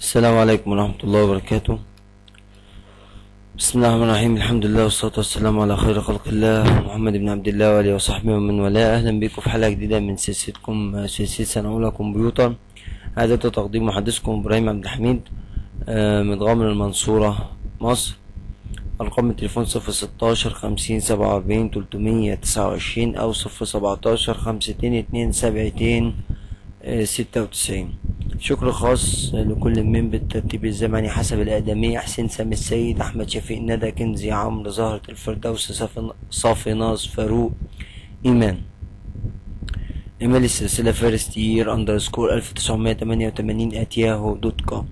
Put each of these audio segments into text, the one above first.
السلام عليكم ورحمة الله وبركاته بسم الله الرحمن الرحيم الحمد لله والصلاة والسلام على خير خلق الله محمد بن عبد الله وآله وصحبه ومن والاه أهلا بكم في حلقة جديدة من سلسلتكم سلسلة سنة أولى كمبيوتر إعداد تقديم محدثكم إبراهيم عبد الحميد آه، مدغام من المنصورة مصر أرقام التليفون صفر ستاشر خمسين سبعة وأربعين تلتمية تسعة وعشرين أو صفر سبعتاشر خمستين اتنين سبعتين آه، ستة وتسعين شكر خاص لكل من بالترتيب الزمني حسب الأقدمية حسين سامي السيد أحمد شفيق ندى كنزي عمرو زهرة الفردوس صافي- صافي ناص فاروق إيمان إيميل السلسلة فيرست يير أندرسكور ألف تسعمية تمانية وتمانين أت ياهو دوت كوم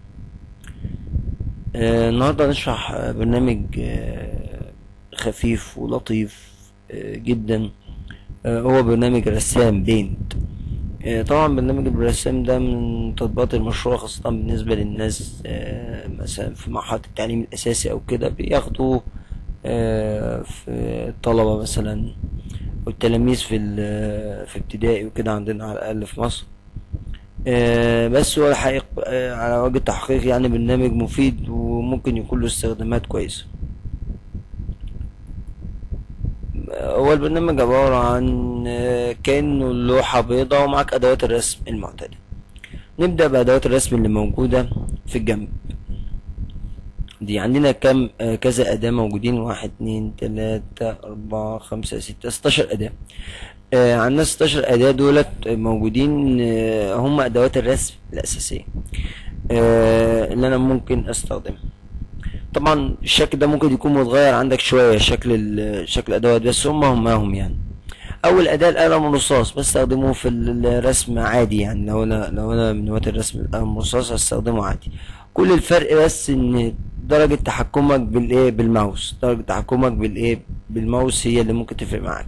آه، النهاردة هنشرح آه، برنامج آه، خفيف ولطيف آه، جدا آه، هو برنامج رسام بينت آه، طبعا برنامج الرسام ده من تطبيقات المشروع خاصة بالنسبة للناس آه، مثلا في مرحلة التعليم الأساسي أو كده بياخدوا آه، في الطلبة مثلا والتلاميذ في ال- في ابتدائي وكده عندنا على الأقل في مصر آه، بس هو الحقيقة آه، على وجه التحقيق يعني برنامج مفيد وممكن يكون له استخدامات كويسة هو البرنامج عبارة عن آه، كأنه لوحة بيضاء ومعاك أدوات الرسم المعتادة نبدأ بأدوات الرسم اللي موجودة في الجنب دي عندنا كم آه، كذا أداة موجودين واحد اتنين تلاتة أربعة خمسة ستة ستاشر أداة آه، عندنا ستاشر أداة دولت موجودين آه، هم أدوات الرسم الأساسية آه، اللي أنا ممكن أستخدمها طبعا الشكل ده ممكن يكون متغير عندك شوية شكل ال- شكل الأدوات بس هم هم هم يعني أول أداة القلم الرصاص بستخدمه في الرسم عادي يعني لو أنا لو أنا من هواة الرسم القلم الرصاص هستخدمه عادي كل الفرق بس إن درجة تحكمك بالإيه بالماوس درجة تحكمك بالإيه بالماوس هي اللي ممكن تفرق معاك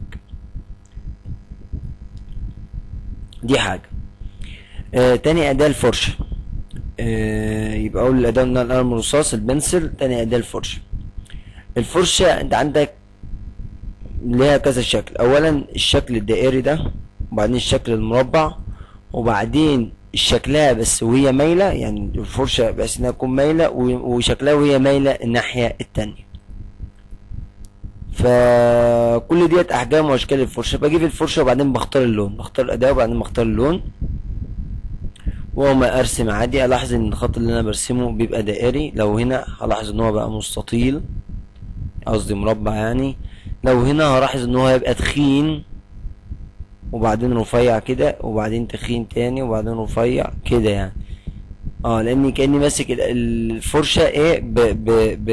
دي حاجة آه تاني أداة الفرشة آه يبقى أول أداة من القلم الرصاص البنسل تاني أداة الفرشة الفرشة أنت عندك ليها كذا شكل أولا الشكل الدائري ده وبعدين الشكل المربع وبعدين شكلها بس وهي مايلة يعني الفرشة بس إنها تكون مايلة و- وشكلها وهي مايلة الناحية التانية فكل ديت أحجام وأشكال الفرشة بجيب الفرشة وبعدين بختار اللون بختار الأداة وبعدين بختار اللون وما ارسم عادي الاحظ ان الخط اللي انا برسمه بيبقى دائري لو هنا هلاحظ ان هو بقى مستطيل قصدي مربع يعني لو هنا هلاحظ ان هو هيبقى تخين وبعدين رفيع كده وبعدين تخين تاني وبعدين رفيع كده يعني اه لاني كاني ماسك ال- الفرشه ايه ب ب ب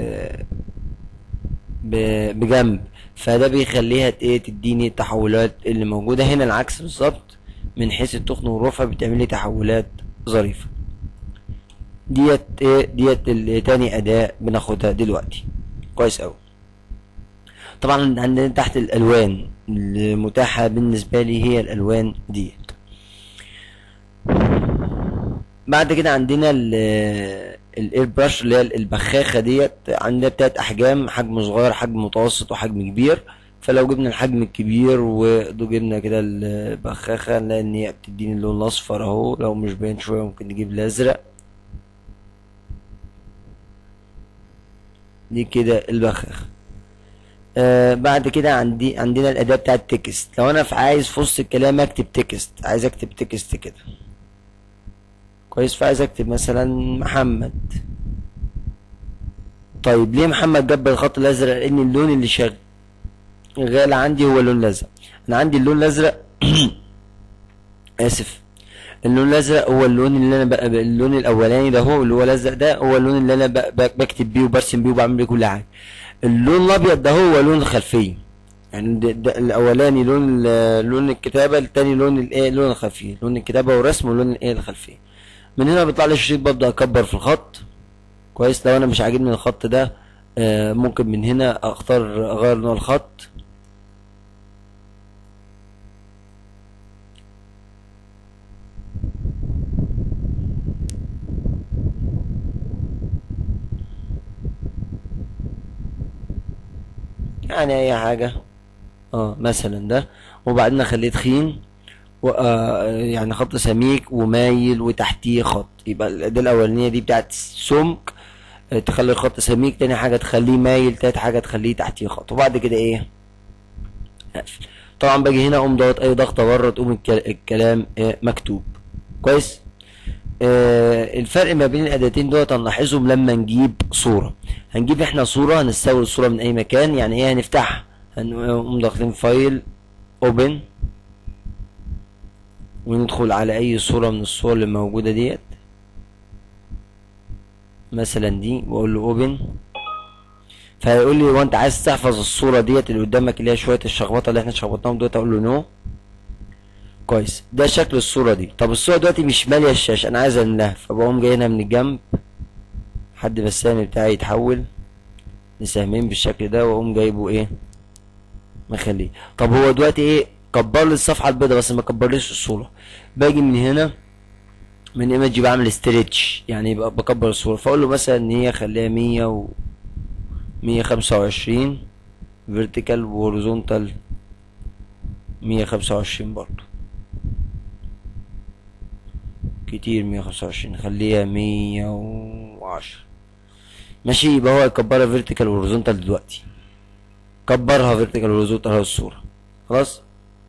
ب بجنب فده بيخليها ت- ايه تديني التحولات اللي موجوده هنا العكس بالظبط من حيث التخن والرفع بتعمل لي تحولات ظريفه ديت ايه ديت ال- تاني اداة بناخدها دلوقتي كويس اوي طبعا عندنا تحت الالوان المتاحة بالنسبة لي هي الالوان ديت بعد كده عندنا الاير برش اللي هي البخاخة ديت عندنا تلات احجام حجم صغير حجم متوسط وحجم كبير فلو جبنا الحجم الكبير وجبنا كده البخاخة نلاقي ان هي بتديني اللون الاصفر اهو لو مش باين شوية ممكن نجيب الازرق دي كده البخاخة آه بعد كده عندي عندنا الأداة بتاعة تكست لو أنا في عايز في وسط الكلام أكتب تكست عايز أكتب تكست كده كويس فعايز أكتب مثلا محمد طيب ليه محمد جاب الخط الأزرق لأن اللون اللي شغال عندي هو اللون الأزرق أنا عندي اللون الأزرق آسف اللون الأزرق هو اللون اللي أنا بقى اللون الأولاني ده هو اللي هو الأزرق ده هو اللون اللي أنا بق- بق- بكتب بيه وبرسم بيه وبعمل بيه كل حاجة اللون الابيض ده هو لون الخلفيه يعني ده, ده الاولاني لون ال- لون الكتابه التاني لون الايه لون الخلفيه لون الكتابه والرسم ولون الايه الخلفيه من هنا بيطلع لي الشريط ببدا اكبر في الخط كويس لو انا مش عاجبني الخط ده آه ممكن من هنا اختار اغير نوع الخط يعني اي حاجه اه مثلا ده وبعدين اخليه تخين و... آه، يعني خط سميك ومايل وتحتيه خط يبقى الأداة الأولانية دي بتاعت السمك آه، تخلي الخط سميك تاني حاجة تخليه مايل تالت حاجة تخليه تحتيه خط وبعد كده ايه اقفل طبعا باجي هنا اقوم ضغط اي ضغطة بره تقوم الكل- الكلام آه، مكتوب كويس آه، الفرق ما بين الاداتين دوت هنلاحظهم لما نجيب صورة هنجيب احنا صورة هنستورد الصورة من اي مكان يعني ايه هنفتحها هنقوم ضاغطين فايل اوبن وندخل على اي صورة من الصور اللي موجودة ديت مثلا دي واقول له اوبن فهيقول لي هو انت عايز تحفظ الصورة ديت اللي قدامك اللي هي شوية الشخبطة اللي احنا شخبطناهم دول اقول له نو كويس ده شكل الصورة دي طب الصورة دلوقتي مش مالية الشاشة انا عايز املاها فبقوم جاي هنا من الجنب حد بس السهم بتاعي يتحول لسهمين بالشكل ده واقوم جايبه ايه مخليه طب هو دلوقتي ايه كبر لي الصفحة البيضاء بس ما كبرليش الصورة باجي من هنا من ايمج بعمل استريتش يعني يبقى بكبر الصورة فاقول له مثلا ان هي خليها مية و مية خمسة وعشرين فيرتيكال وهوريزونتال مية خمسة وعشرين برضو كتير مية خمسة وعشرين خليها مية وعشرة ماشي يبقى هو يكبرها فيرتيكال وهوريزونتال دلوقتي كبرها فيرتيكال وهوريزونتال اهو الصورة خلاص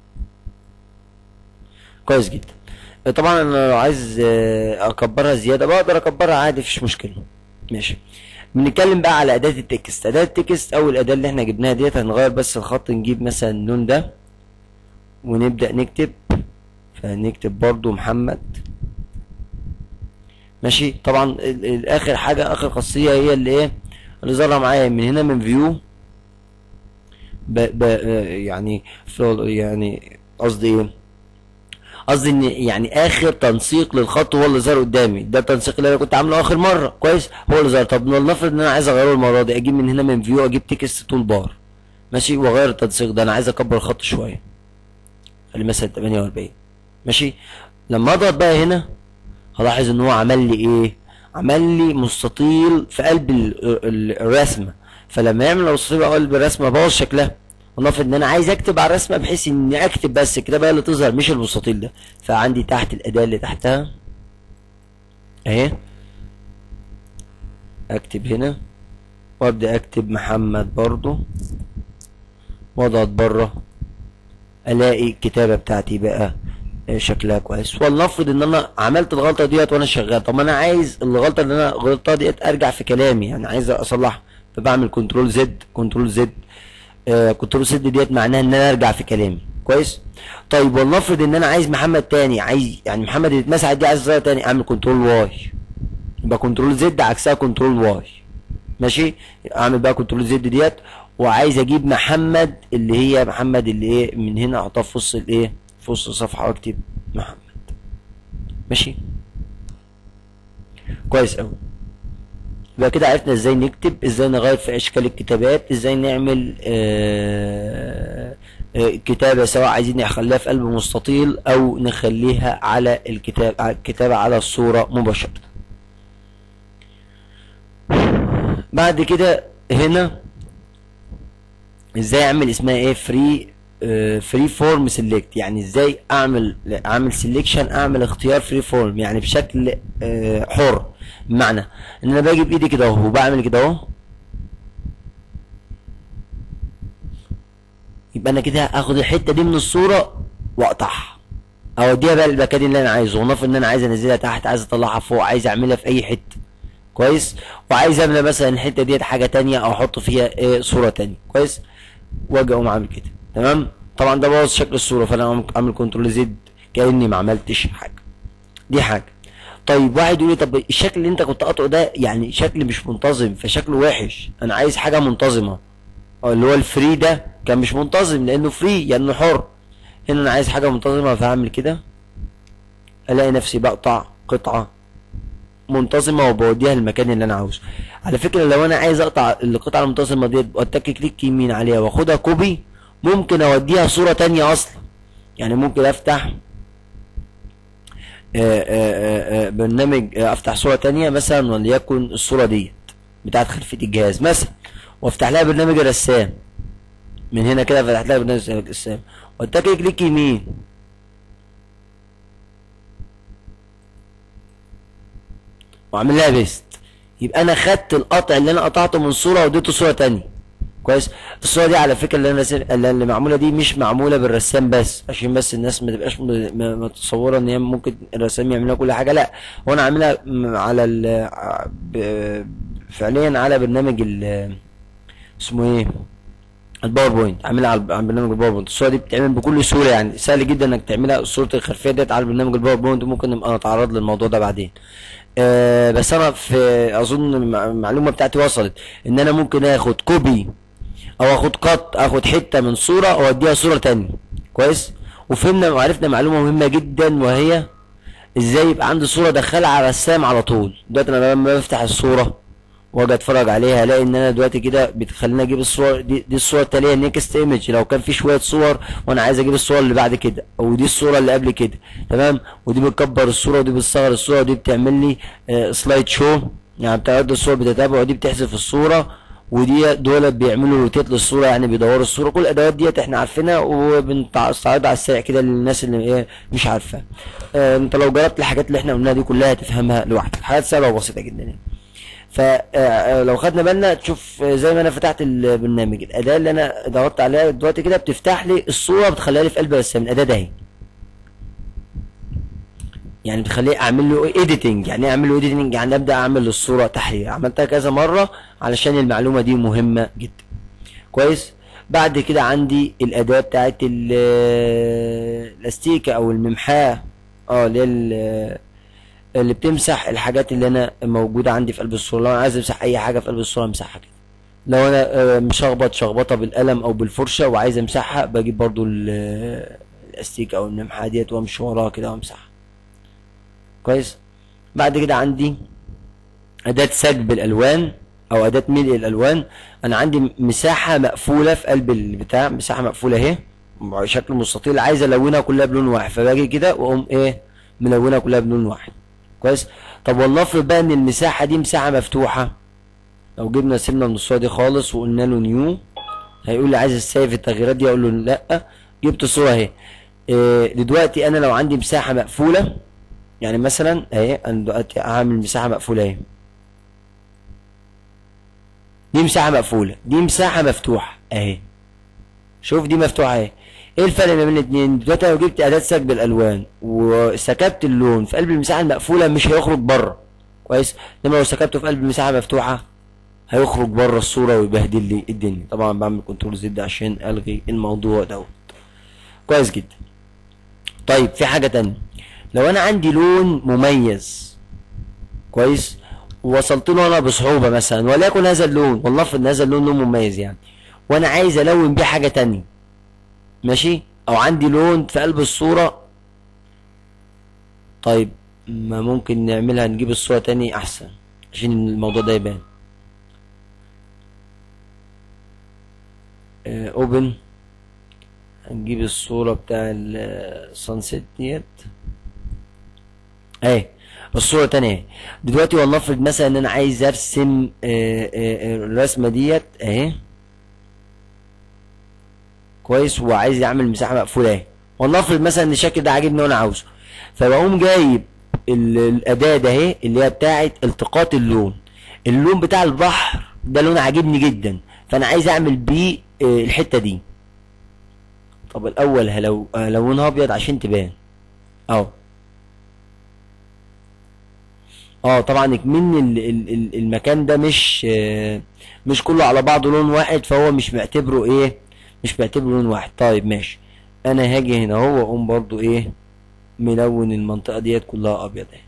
كويس جدا طبعا انا لو عايز آه، اكبرها زياده بقدر اكبرها عادي مفيش مشكله ماشي بنتكلم بقى على اداه التكست اداه التكست اول اداه اللي احنا جبناها ديت هنغير بس الخط نجيب مثلا اللون ده ونبدا نكتب فنكتب برضو محمد ماشي طبعا ال- ال- اخر حاجه اخر خاصيه هي اللي ايه اللي ظاهره معايا من هنا من فيو ب ب آه، يعني فلو- يعني قصدي ايه قصدي ان يعني اخر تنسيق للخط هو اللي ظهر قدامي ده التنسيق اللي انا كنت عامله اخر مره كويس هو اللي ظهر طب نفرض ان انا عايز اغيره المره دي اجيب من هنا من فيو اجيب تكست تول بار ماشي واغير التنسيق ده انا عايز اكبر الخط شويه خليه مثلا 48 ماشي لما اضغط بقى هنا هلاحظ ان هو عمل لي ايه عمل لي مستطيل في قلب ال- ال- الرسمه فلما يعمل مستطيل في قلب الرسمه بوظ شكلها ونفرض ان انا عايز اكتب على الرسمه بحيث اني اكتب بس الكتابه هي اللي تظهر مش المستطيل ده فعندي تحت الاداه اللي تحتها اهي اكتب هنا وابدا اكتب محمد برضو واضغط بره الاقي الكتابه بتاعتي بقى آه، شكلها كويس ولنفرض ان انا عملت الغلطه ديت وانا شغال طب ما انا عايز الغلطه اللي انا غلطتها ديت ارجع في كلامي يعني عايز اصلحها فبعمل كنترول زد كنترول زد آه كنترول زد ديت معناها ان انا ارجع في كلامي كويس طيب ولنفرض ان انا عايز محمد تاني عايز يعني محمد اللي اتمسح دي عايز يظهر تاني اعمل كنترول واي يبقى كنترول زد عكسها كنترول واي ماشي اعمل بقى كنترول زد ديت وعايز اجيب محمد اللي هي محمد اللي ايه من هنا احطها في وسط الايه في وسط الصفحه واكتب محمد ماشي كويس قوي يبقى كده عرفنا ازاي نكتب ازاي نغير في اشكال الكتابات ازاي نعمل آه آه كتابة سواء عايزين نخليها في قلب مستطيل او نخليها على الكتاب على الكتابة على الصورة مباشرة بعد كده هنا ازاي اعمل اسمها ايه فري فري فورم سيلكت يعني ازاي اعمل اعمل سيلكشن اعمل اختيار فري فورم يعني بشكل آه، حر بمعنى ان انا باجي بايدي كده اهو وبعمل كده اهو يبقى انا كده هاخد الحته دي من الصوره واقطعها اوديها بقى للمكان اللي انا عايزه ونفرض ان انا عايز انزلها تحت عايز اطلعها فوق عايز اعملها في اي حته كويس وعايز املى مثلا الحته ديت حاجه تانية او احط فيها ايه صوره تانية كويس واجي اقوم عامل كده تمام طبعا ده بوظ شكل الصوره فانا اقوم اعمل كنترول زد كاني ما عملتش حاجه دي حاجه طيب واحد يقول لي طب الشكل اللي انت كنت قاطعه ده يعني شكل مش منتظم فشكله وحش انا عايز حاجه منتظمه اه اللي هو الفري ده كان مش منتظم لانه فري يعني حر هنا انا عايز حاجه منتظمه فهعمل كده الاقي نفسي بقطع قطعه منتظمه وبوديها للمكان اللي انا عاوزه على فكره لو انا عايز اقطع القطعه المنتظمه ديت واتك كليك يمين عليها واخدها كوبي ممكن اوديها صوره تانية اصلا يعني ممكن افتح آه، آه، آه، برنامج آه، افتح صوره تانية مثلا وليكن الصوره ديت بتاعت خلفيه الجهاز مثلا وافتح لها برنامج الرسام من هنا كده فتحت لها برنامج الرسام واتك كليك يمين واعمل لها بيست يبقى انا خدت القطع اللي انا قطعته من صوره واديته صوره تانية كويس الصوره دي على فكره اللي انا رسم اللي معموله دي مش معموله بالرسام بس عشان بس الناس ما تبقاش متصوره ان هي ممكن الرسام يعملها كل حاجه لا وانا عاملها على ال فعليا على برنامج ال اسمه ايه الباوربوينت عاملها على برنامج الباوربوينت الصوره دي بتتعمل بكل سهوله يعني سهل جدا انك تعملها صوره الخلفيه ديت على برنامج الباوربوينت ممكن نبقى نتعرض للموضوع ده بعدين آه بس انا في اظن المعلومه بتاعتي وصلت ان انا ممكن اخد كوبي او اخد قط اخد حته من صوره واوديها صوره تانية كويس وفهمنا وعرفنا معلومه مهمه جدا وهي ازاي يبقى عندي صوره ادخلها على الرسام على طول دلوقتي انا لما بفتح الصوره واجي اتفرج عليها الاقي ان انا دلوقتي كده بتخليني اجيب الصور دي, دي الصوره التاليه نيكست ايمج لو كان في شويه صور وانا عايز اجيب الصور اللي بعد كده او دي الصوره اللي قبل كده تمام ودي بتكبر الصوره ودي بتصغر الصوره ودي بتعمل لي آه سلايد شو يعني بتعرض الصور بتتابع ودي بتحذف الصوره ودي دول بيعملوا روتيت للصوره يعني بيدوروا الصوره كل الادوات ديت احنا عارفينها وبنستعرضها على السريع كده للناس اللي ايه مش عارفاها اه انت لو جربت الحاجات اللي احنا قلناها دي كلها هتفهمها لوحدك حاجات سهله وبسيطه جدا يعني فلو خدنا بالنا تشوف زي ما انا فتحت البرنامج الاداه اللي انا ضغطت عليها دلوقتي كده بتفتح لي الصوره بتخليها لي في قلب الرسام الاداه ده اهي يعني بتخليه اعمل له ايديتنج يعني ايه اعمل له ايديتنج يعني ابدا اعمل للصوره تحرير عملتها كذا مره علشان المعلومه دي مهمه جدا كويس بعد كده عندي الاداه بتاعت الاستيكه او الممحاه اه اللي هي اللي بتمسح الحاجات اللي انا موجوده عندي في قلب الصوره لو انا عايز امسح اي حاجه في قلب الصوره امسحها كده لو انا مشخبط شخبطه بالقلم او بالفرشه وعايز امسحها بجيب برضو الاستيك او الممحاه ديت وامشي وراها كده وامسحها كويس بعد كده عندي اداه سكب الالوان او اداه ملء الالوان انا عندي مساحه مقفوله في قلب البتاع مساحه مقفوله اهي بشكل مستطيل عايز الونها كلها بلون واحد فباجي كده واقوم ايه ملونها كلها بلون واحد كويس طب ولنفرض بقى ان المساحه دي مساحه مفتوحه لو جبنا سيبنا من الصوره دي خالص وقلنا له نيو هيقول لي عايز السيف التغييرات دي اقول له لا جبت الصوره اهي إيه دلوقتي انا لو عندي مساحه مقفوله يعني مثلا اهي انا دلوقتي هعمل مساحه مقفوله اهي دي مساحه مقفوله دي مساحه مفتوحه اهي شوف دي مفتوحه اهي ايه الفرق ما بين الاثنين دلوقتي لو جبت اداه سكب الالوان وسكبت اللون في قلب المساحه المقفوله مش هيخرج بره كويس انما لو سكبته في قلب المساحه مفتوحه هيخرج بره الصوره ويبهدل لي الدنيا طبعا بعمل كنترول زد عشان الغي الموضوع دوت كويس جدا طيب في حاجه تانية لو انا عندي لون مميز كويس ووصلت له انا بصعوبه مثلا وليكن هذا اللون ولنفرض ان هذا اللون لون مميز يعني وانا عايز الون بيه حاجه تانية ماشي او عندي لون في قلب الصورة طيب ما ممكن نعملها نجيب الصورة تاني احسن عشان الموضوع ده يبان اوبن هنجيب الصورة بتاع السانسيت ديت اهي الصورة تانية دلوقتي ولنفرض مثلا ان انا عايز ارسم الرسمة ديت اهي كويس وعايز يعمل مساحه مقفوله اهي ولنفرض مثلا ان الشكل ده عاجبني وانا عاوزه فبقوم جايب الاداه ده اهي اللي هي بتاعه التقاط اللون اللون بتاع البحر ده لون عاجبني جدا فانا عايز اعمل بيه الحته دي طب الاول هلو هلونها ابيض عشان تبان اهو اه طبعا من المكان ده مش مش كله على بعضه لون واحد فهو مش معتبره ايه مش بعتبره لون واحد طيب ماشي انا هاجي هنا اهو واقوم برضو ايه ملون المنطقه ديت كلها ابيض اهي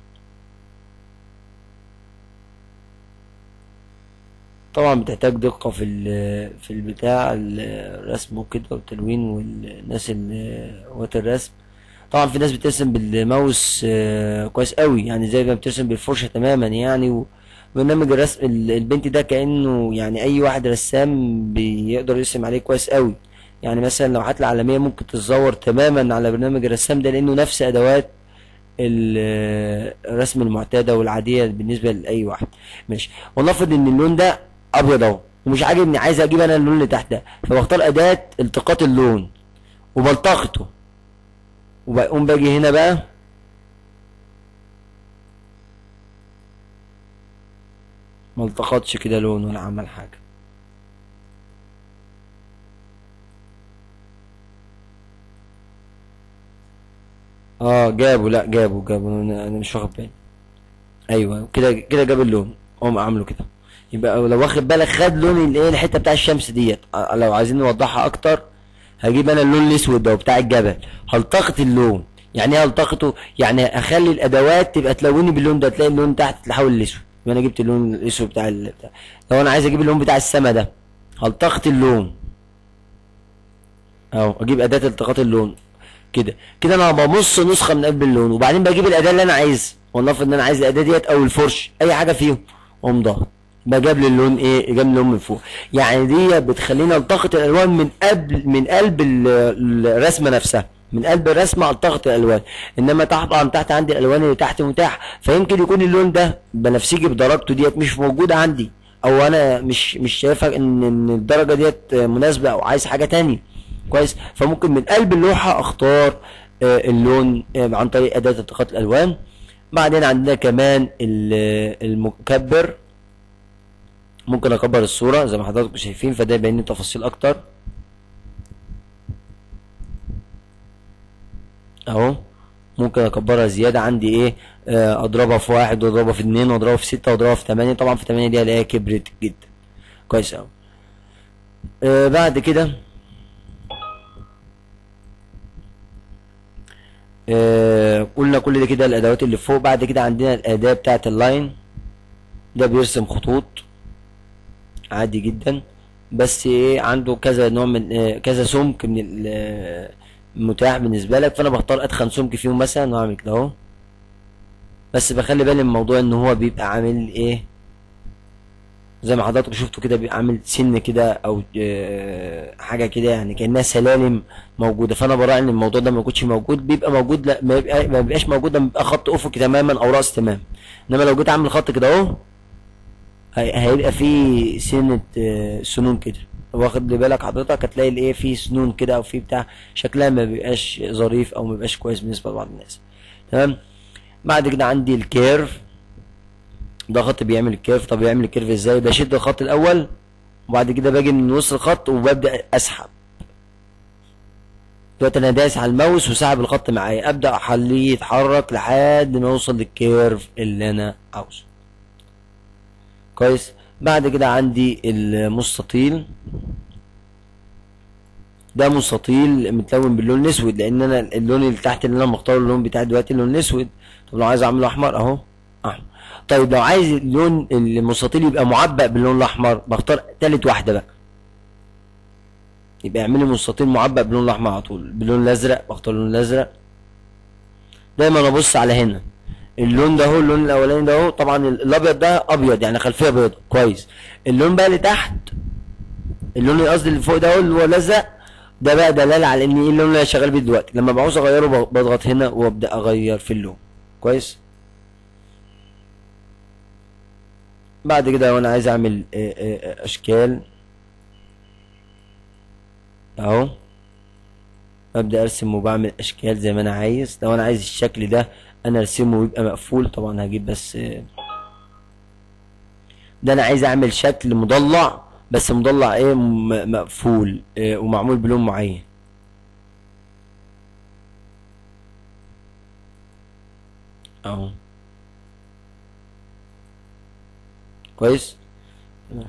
طبعا بتحتاج دقة في في البتاع الرسم وكده والتلوين والناس اللي هواة الرسم طبعا في ناس بترسم بالماوس كويس قوي يعني زي ما بترسم بالفرشة تماما يعني برنامج الرسم البنت ده كانه يعني اي واحد رسام بيقدر يرسم عليه كويس قوي يعني مثلا لوحات العالميه ممكن تتزور تماما على برنامج الرسام ده لانه نفس ادوات الرسم المعتاده والعاديه بالنسبه لاي واحد ماشي ولنفرض ان اللون ده ابيض اهو ومش عاجبني عايز اجيب انا اللون اللي تحت ده فبختار اداه التقاط اللون وبلتقطه وبقوم باجي هنا بقى ما التقطش كده لون ولا عمل حاجة اه جابوا لا جابوا جابوا انا أنا مش واخد بالي ايوه كده كده جاب اللون هم عملوا كده يبقى لو واخد بالك خد لون الايه الحته بتاع الشمس ديت آه، لو عايزين نوضحها اكتر هجيب انا اللون الاسود ده بتاع الجبل هلتقط اللون يعني ايه هلتقطه يعني اخلي الادوات تبقى تلوني باللون ده تلاقي اللون تحت تحول الاسود يبقى انا جبت اللون الاسود بتاع, ال... بتاع لو انا عايز اجيب اللون بتاع السما ده هلتقط اللون اهو اجيب اداه التقاط اللون كده كده انا بمص نسخه من قلب اللون وبعدين بجيب الاداه اللي انا عايزها ولنفرض ان انا عايز الاداه ديت او الفرش اي حاجه فيهم اقوم ضاغط بقى جاب لي اللون ايه جاب لي اللون من فوق يعني دي بتخليني التقط الالوان من قبل من قلب ال- الرسمه نفسها من قلب الرسمه التقط الالوان انما تحت طبعا تحت عندي الالوان اللي تحت متاح فيمكن يكون اللون ده بنفسجي بدرجته ديت مش موجوده عندي او انا مش مش شايفها ان ان الدرجه ديت مناسبه او عايز حاجه تانية كويس فممكن من قلب اللوحه اختار آه، اللون آه، عن طريق اداه التقاط الالوان بعدين عندنا كمان ال- المكبر ممكن اكبر الصورة زي ما حضراتكم شايفين فده يبين لي تفاصيل اكتر اهو ممكن اكبرها زيادة عندي ايه آه، اضربها في واحد واضربها في اتنين واضربها في ستة واضربها في تمانية طبعا في تمانية دي الاقيها كبرت جدا كويس اوي آه، بعد كده آه، قلنا كل ده كده الادوات اللي فوق بعد كده عندنا الاداة بتاعة اللاين ده بيرسم خطوط عادي جدا بس ايه عنده كذا نوع من آه، كذا سمك من ال- آه، المتاح بالنسبه لك فانا بختار اتخن سمك فيهم مثلا واعمل كده اهو بس بخلي بالي من موضوع ان هو بيبقى عامل ايه زي ما حضراتكم شفتوا كده بيبقى عامل سن كده او آه، حاجه كده يعني كانها سلالم موجوده فانا براعي ان الموضوع ده ما يكونش موجود بيبقى موجود لا ما بيبقى ما بيبقاش موجود لما بيبقى خط افقي تماما او راس تمام انما لو جيت اعمل خط كده اهو هي- هيبقى فيه سنة آه، سنون كده واخد بالك حضرتك هتلاقي الايه فيه سنون كده او فيه بتاع شكلها ما بيبقاش ظريف او ما بيبقاش كويس بالنسبه لبعض الناس تمام بعد كده عندي الكيرف ده خط بيعمل الكيرف طب بيعمل الكيرف ازاي بشد الخط الاول وبعد كده باجي من نص الخط وببدا اسحب دلوقتي انا دايس على الماوس وسحب الخط معايا ابدا اخليه يتحرك لحد ما اوصل للكيرف اللي انا عاوزه كويس بعد كده عندي المستطيل ده مستطيل متلون باللون الاسود لان انا اللون اللي تحت اللي انا مختاره اللون بتاعي دلوقتي اللون الاسود طب لو عايز اعمله احمر اهو احمر طيب لو عايز اللون المستطيل يبقى معبأ باللون الاحمر بختار تالت واحده بقى يبقى يعمل لي مستطيل معبأ باللون الاحمر على طول باللون الازرق بختار اللون الازرق دايما ابص على هنا اللون ده هو اللون الاولاني ده هو طبعا الابيض ده ابيض يعني خلفيه بيضاء كويس اللون بقى اللي تحت اللون اللي قصدي اللي فوق ده هو اللي هو الازرق ده بقى دلاله على ان ايه اللون اللي انا شغال بيه دلوقتي لما بعوز اغيره ب- بضغط هنا وابدا اغير في اللون كويس بعد كده لو انا عايز اعمل آه، آه، آه، اشكال اهو ببدأ ارسم وبعمل اشكال زي ما انا عايز لو انا عايز الشكل ده انا ارسمه ويبقى مقفول طبعا هجيب بس آه، ده انا عايز اعمل شكل مضلع بس مضلع ايه م- مقفول آه، ومعمول بلون معين اهو كويس تمام.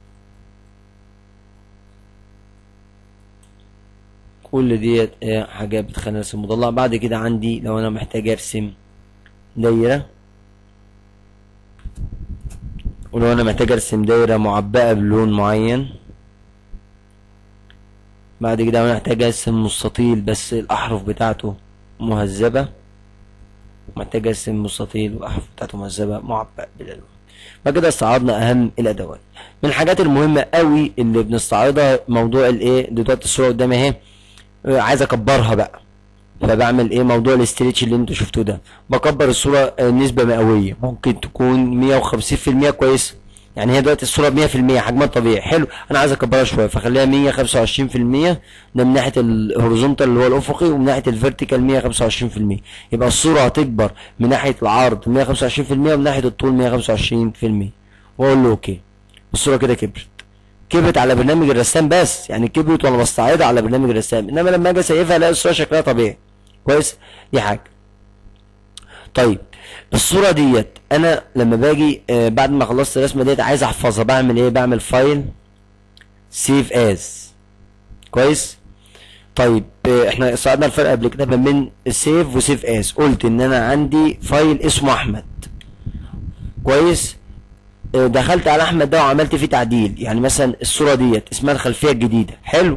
كل ديت آه، حاجات بتخليني ارسم مضلع بعد كده عندي لو انا محتاج ارسم دايرة ولو انا محتاج ارسم دايرة معبأة بلون معين بعد كده انا محتاج ارسم مستطيل بس الاحرف بتاعته مهذبة محتاج ارسم مستطيل والاحرف بتاعته مهذبة معبأ بالالوان بعد كده استعرضنا اهم الادوات من الحاجات المهمة قوي اللي بنستعرضها موضوع الايه دلوقتي الصورة قدامي اهي آه، عايز اكبرها بقى فبعمل ايه موضوع الاستريتش اللي انتوا شفتوه ده بكبر الصورة آه، نسبة مئوية ممكن تكون 150% كويسة يعني هي دلوقتي الصورة 100% حجمها طبيعي حلو انا عايز اكبرها شوية فخليها 125% ده من ناحية الهوريزونتال اللي هو الافقي ومن ناحية الفيرتيكال 125% يبقى الصورة هتكبر من ناحية العرض 125% ومن ناحية الطول 125% واقول له اوكي الصوره كده كبرت كبرت على برنامج الرسام بس يعني كبرت وانا بستعرضها على برنامج الرسام انما لما اجي اسيفها الاقي الصوره شكلها طبيعي كويس دي حاجه طيب الصوره ديت انا لما باجي آه بعد ما خلصت الرسمه ديت عايز احفظها بعمل ايه بعمل فايل سيف از كويس طيب آه احنا صعدنا الفرق قبل كده ما بين سيف وسيف از قلت ان انا عندي فايل اسمه احمد كويس آه دخلت على احمد ده وعملت فيه تعديل يعني مثلا الصوره ديت اسمها الخلفيه الجديده حلو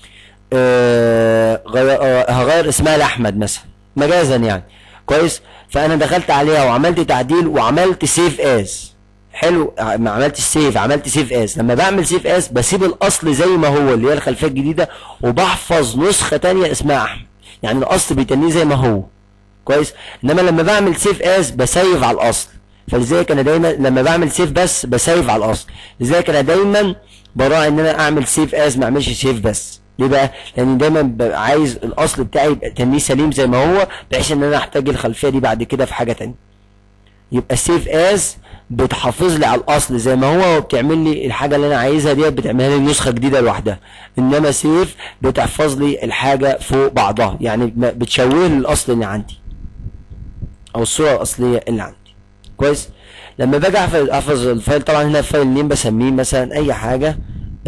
آه غير آه هغير اسمها لاحمد مثلا مجازا يعني كويس فانا دخلت عليها وعملت تعديل وعملت سيف از حلو ما عملتش سيف عملت سيف از لما بعمل سيف از بسيب الاصل زي ما هو اللي هي الخلفيه الجديده وبحفظ نسخه تانية اسمها احمد يعني الاصل بيتنيه زي ما هو كويس انما لما بعمل سيف از بسيف على الاصل فلذلك انا دايما لما بعمل سيف بس بسيف على الاصل لذلك انا دايما براعي ان انا اعمل سيف از ما اعملش سيف بس ليه بقى؟ لان دايما ببقى عايز الاصل بتاعي يبقى تنيه سليم زي ما هو بحيث ان انا احتاج الخلفيه دي بعد كده في حاجه تانية يبقى سيف از بتحافظ لي على الاصل زي ما هو وبتعمل لي الحاجه اللي انا عايزها ديت بتعملها لي نسخه جديده لوحدها انما سيف بتحفظ لي الحاجه فوق بعضها يعني بتشوه لي الاصل اللي عندي او الصوره الاصليه اللي عندي كويس لما باجي احفظ احفظ الفايل طبعا هنا الفايل نيم بسميه مثلا اي حاجه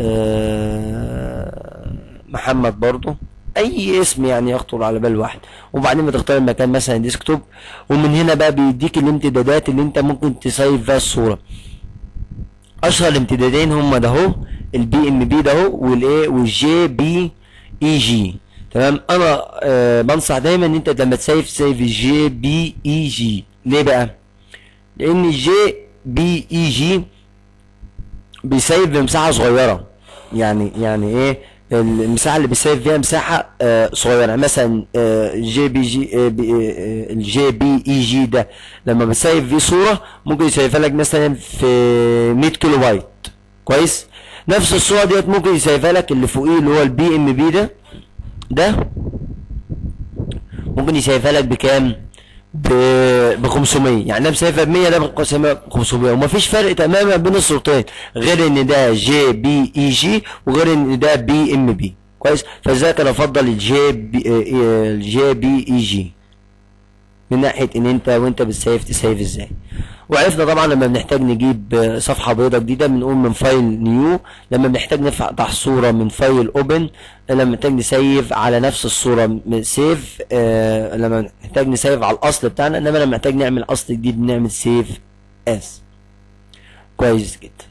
أه محمد برضو اي اسم يعني يخطر على بال واحد وبعدين بتختار المكان مثلا ديسكتوب ومن هنا بقى بيديك الامتدادات اللي انت ممكن تسيف فيها الصوره اشهر الامتدادين هم ده اهو البي ام بي ده اهو والايه والجي بي اي جي تمام انا آه بنصح دايما ان انت لما تسيف سيف الجي بي اي جي ليه بقى لان الجي بي اي جي بيسيف بمساحه صغيره يعني يعني ايه المساحه اللي بيسيف فيها مساحه آه صغيره مثلا آه جي بي جي آه بي آه الجي بي اي جي ده لما بتسيف فيه صوره ممكن يسيفها لك مثلا في 100 كيلو بايت كويس نفس الصوره ديت ممكن يسيفها لك اللي فوقيه اللي هو البي ام بي ده ده ممكن يسيفها لك بكام ب 500 يعني ده مسافه ب 100 ده ب 500 ومفيش فرق تماما بين الصورتين غير ان ده جي بي اي جي وغير ان ده بي ام بي كويس فلذلك انا افضل الجي بي الجي بي اي جي من ناحيه ان انت وانت بتسيف تسيف ازاي وعرفنا طبعا لما بنحتاج نجيب صفحه بيضاء جديده بنقول من فايل نيو لما بنحتاج نفتح صوره من فايل اوبن لما بنحتاج نسيف على نفس الصوره سيف آه لما نحتاج نسيف على الاصل بتاعنا انما لما نحتاج نعمل اصل جديد بنعمل سيف اس كويس جدا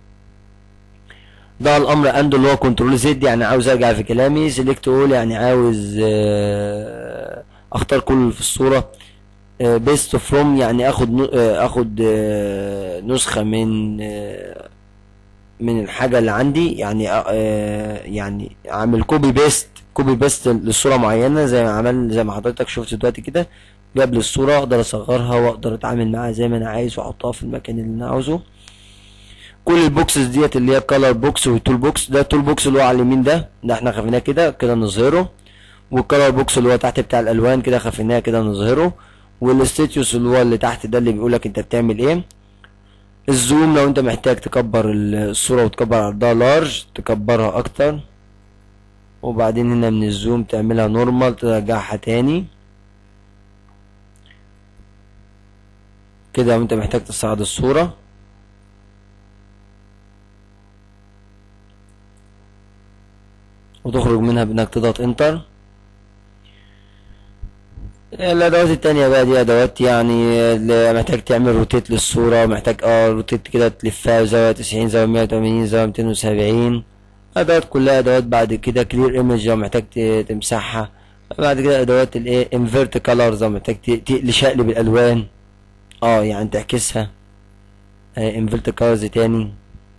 ده الامر اند اللي هو كنترول زد يعني عاوز ارجع في كلامي سيلكت اول يعني عاوز آه اختار كل اللي في الصوره بيست فروم يعني اخد اخد نسخه من من الحاجه اللي عندي يعني يعني اعمل كوبي بيست كوبي بيست للصوره معينه زي ما عمل زي ما حضرتك شفت دلوقتي كده جاب لي الصوره اقدر اصغرها واقدر اتعامل معاها زي ما انا عايز واحطها في المكان اللي انا عاوزه كل البوكسز ديت اللي هي كلر بوكس والتول بوكس ده التول بوكس اللي هو على اليمين ده ده احنا خفيناه كده كده نظهره والكلر بوكس اللي هو تحت بتاع الالوان كده خفيناه كده نظهره والستيتوس اللي هو اللي تحت ده اللي بيقولك انت بتعمل ايه الزوم لو انت محتاج تكبر الصورة وتكبر عرضها لارج تكبرها اكتر وبعدين هنا من الزوم تعملها نورمال ترجعها تاني كده وانت محتاج تصعد الصورة وتخرج منها بانك تضغط انتر الادوات التانية بقى دي ادوات يعني اللي محتاج تعمل روتيت للصورة محتاج اه روتيت كده تلفها زاوية تسعين زاوية مية وتمانين زاوية ميتين وسبعين ادوات كلها ادوات بعد كده كلير ايمج لو محتاج تمسحها بعد كده ادوات الايه انفيرت كالرز لو محتاج تقلي شقلب الالوان اه يعني تعكسها انفيرت كالرز تاني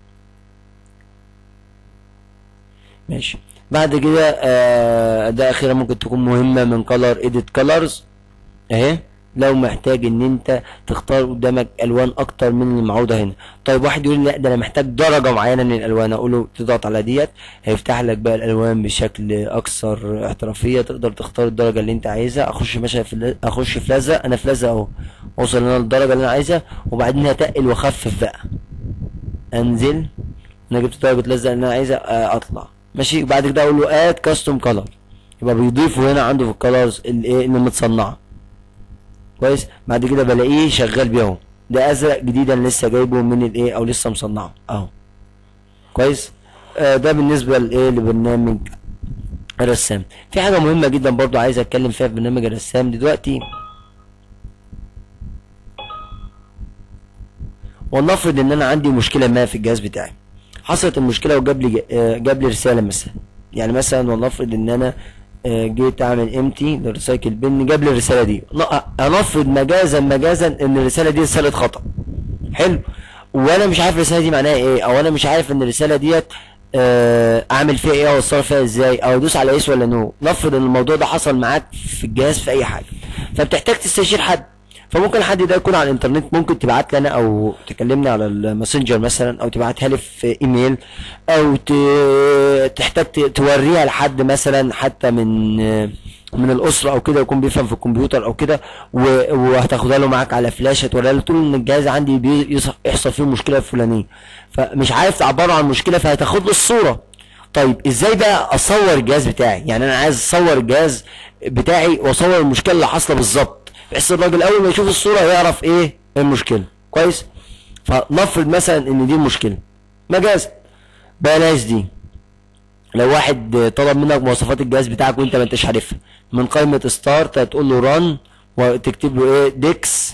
ماشي بعد كده آه ده اخيرا ممكن تكون مهمة من color edit colors اهي لو محتاج ان انت تختار قدامك الوان اكتر من المعروضه هنا طيب واحد يقول لا ده انا محتاج درجه معينه من الالوان اقول له تضغط على ديت هيفتح لك بقى الالوان بشكل اكثر احترافيه تقدر تختار الدرجه اللي انت عايزها اخش مثلا في اخش في لزق انا في لزق اهو اوصل انا للدرجه اللي انا عايزها وبعدين هتقل واخفف بقى انزل انا جبت درجه لزق ان انا عايز آه، اطلع ماشي وبعد كده اقول له اد كاستوم كلر يبقى بيضيفوا هنا عنده في الكلرز الايه اللي متصنعه كويس بعد كده بلاقيه شغال بيهم ده ازرق جديد انا لسه جايبه من الايه او لسه مصنعه اهو كويس آه ده بالنسبه لايه لبرنامج الرسام في حاجه مهمه جدا برضو عايز اتكلم فيها في برنامج الرسام دلوقتي ولنفرض ان انا عندي مشكله ما في الجهاز بتاعي حصلت المشكله وجاب لي آه، جاب لي رساله مثلا يعني مثلا ولنفرض ان انا آه، جيت اعمل امتي للريسايكل بن جاب لي الرساله دي ن- هنفرض مجازا مجازا ان الرساله دي رساله خطا حلو وانا مش عارف الرساله دي معناها ايه او انا مش عارف ان الرساله ديت آه، اعمل فيها ايه او اتصرف فيها ازاي او ادوس على يس ولا نو نفرض ان الموضوع ده حصل معاك في الجهاز في اي حاجه فبتحتاج تستشير حد فممكن الحد ده يكون على الانترنت ممكن تبعت لي انا او تكلمني على الماسنجر مثلا او تبعتها لي في ايميل او ت- تحتاج ت- توريها لحد مثلا حتى من من الاسره او كده يكون بيفهم في الكمبيوتر او كده و- وهتاخدها له معاك على فلاشه توريها له تقول ان الجهاز عندي بي- يص- يحصل فيه مشكله الفلانيه فمش عارف تعبره عن المشكله فهتاخد له الصوره طيب ازاي بقى اصور الجهاز بتاعي يعني انا عايز اصور الجهاز بتاعي واصور المشكله اللي حاصله بالظبط بحيث الراجل اول ما يشوف الصوره يعرف ايه المشكله كويس فنفرض مثلا ان دي المشكله مجاز بلاش دي لو واحد طلب منك مواصفات الجهاز بتاعك وانت ما انتش عارفها من قائمه ستارت هتقول له ران وتكتب له ايه ديكس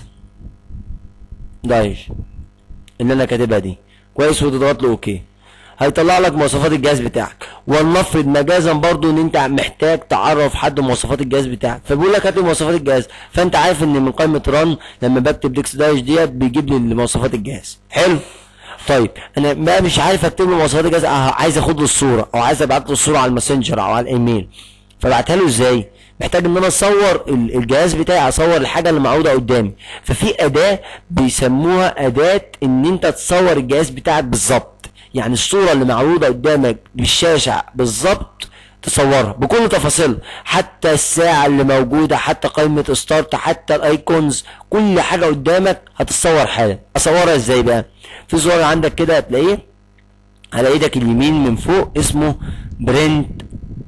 دايج اللي انا كاتبها دي كويس وتضغط له اوكي هيطلع لك مواصفات الجهاز بتاعك ولنفرض مجازا برضو ان انت محتاج تعرف حد مواصفات الجهاز بتاعك فبيقول لك هات لي مواصفات الجهاز فانت عارف ان من قائمه ران لما بكتب ديكس دايش ديت بيجيب لي مواصفات الجهاز حلو طيب انا بقى مش عارف اكتب له مواصفات الجهاز آه، عايز اخد له الصوره او عايز ابعت له الصوره على الماسنجر او على الايميل فبعتها له ازاي محتاج ان انا اصور ال- الجهاز بتاعي اصور الحاجه اللي معروضه قدامي ففي اداه بيسموها اداه ان انت تصور الجهاز بتاعك بالظبط يعني الصوره اللي معروضه قدامك بالشاشه بالظبط تصورها بكل تفاصيلها حتى الساعة اللي موجودة حتى قائمة ستارت حتى الايكونز كل حاجة قدامك هتتصور حالا اصورها ازاي بقى في صورة عندك كده هتلاقيه على ايدك اليمين من فوق اسمه برنت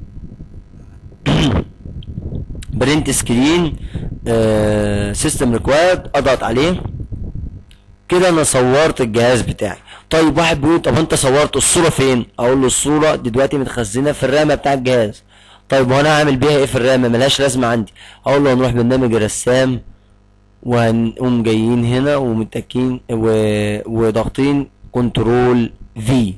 برنت سكرين سيستم ريكوايرد اضغط عليه كده انا صورت الجهاز بتاعي طيب واحد بيقول طب انت صورت الصورة فين اقول له الصورة دي دلوقتي متخزنة في الرامة بتاع الجهاز طيب وانا هعمل بيها ايه في الرامة ملهاش لازمة عندي اقول له هنروح برنامج الرسام وهنقوم جايين هنا ومتكين و... وضاغطين كنترول في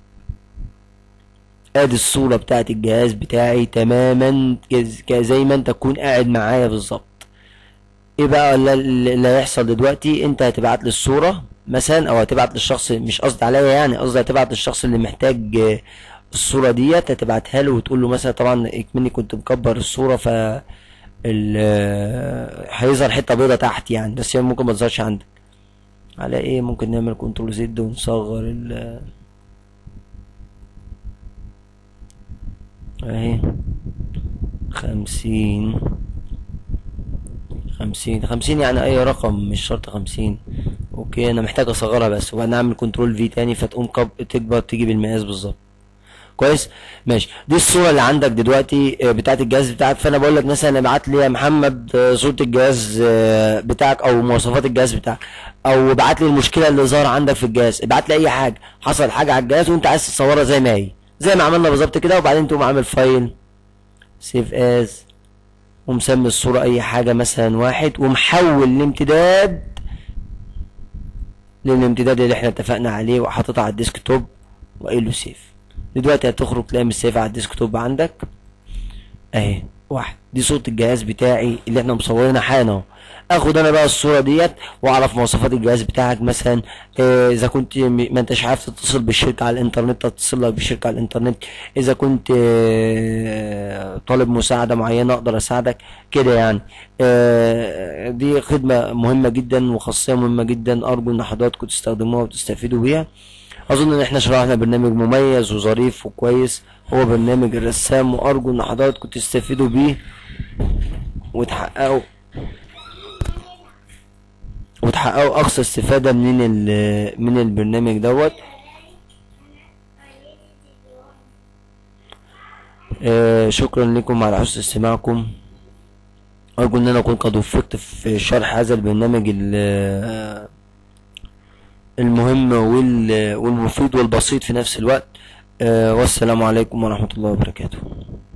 ادي الصورة بتاعت الجهاز بتاعي تماما كز- ك- زي ما انت تكون قاعد معايا بالظبط ايه بقى اللي, اللي هيحصل دلوقتي انت هتبعت لي الصورة مثلا او هتبعت للشخص مش قصدي عليا يعني قصدي هتبعت للشخص اللي محتاج آه، الصورة ديت هتبعتها له وتقول له مثلا طبعا اكمني كنت مكبر الصورة ف ال- آه، هيظهر حتة بيضة تحت يعني بس هي ممكن ما تظهرش عندك على ايه ممكن نعمل كنترول زد ونصغر ال اهي خمسين خمسين خمسين يعني اي رقم مش شرط خمسين اوكي انا محتاج اصغرها بس وبعدين اعمل كنترول في تاني فتقوم كب... تكبر تيجي بالمقاس بالظبط كويس ماشي دي الصوره اللي عندك دلوقتي آه، بتاعت الجهاز بتاعك فانا بقول لك مثلا ابعت لي يا محمد آه، صوره الجهاز آه، بتاعك او مواصفات الجهاز بتاعك او ابعت لي المشكله اللي ظهر عندك في الجهاز ابعت لي اي حاجه حصل حاجه على الجهاز وانت عايز تصورها زي ما هي زي ما عملنا بالظبط كده وبعدين تقوم عامل فايل سيف از ومسمي الصورة أي حاجة مثلا واحد ومحول الامتداد للامتداد اللي احنا اتفقنا عليه وحاططها على الديسك توب وقايل له سيف دلوقتي هتخرج تلاقي مش سيف على الديسك توب عندك اهي واحد دي صورة الجهاز بتاعي اللي احنا مصورينها حالا اهو اخد انا بقى الصورة ديت واعرف مواصفات الجهاز بتاعك مثلا اه اذا كنت م- ما انتش عارف تتصل بالشركة على الانترنت تتصل لك بالشركة على الانترنت اذا كنت اه طالب مساعدة معينة اقدر اساعدك كده يعني اه دي خدمة مهمة جدا وخاصية مهمة جدا ارجو ان حضراتكم تستخدموها وتستفيدوا بيها اظن ان احنا شرحنا برنامج مميز وظريف وكويس هو برنامج الرسام وارجو ان حضراتكم تستفيدوا بيه وتحققوا وتحققوا اقصى استفادة من ال- من البرنامج دوت آه، شكرا لكم على حسن استماعكم أرجو إن أنا أكون قد وفقت في شرح هذا البرنامج ال- المهم وال- والمفيد والبسيط في نفس الوقت آه، والسلام عليكم ورحمة الله وبركاته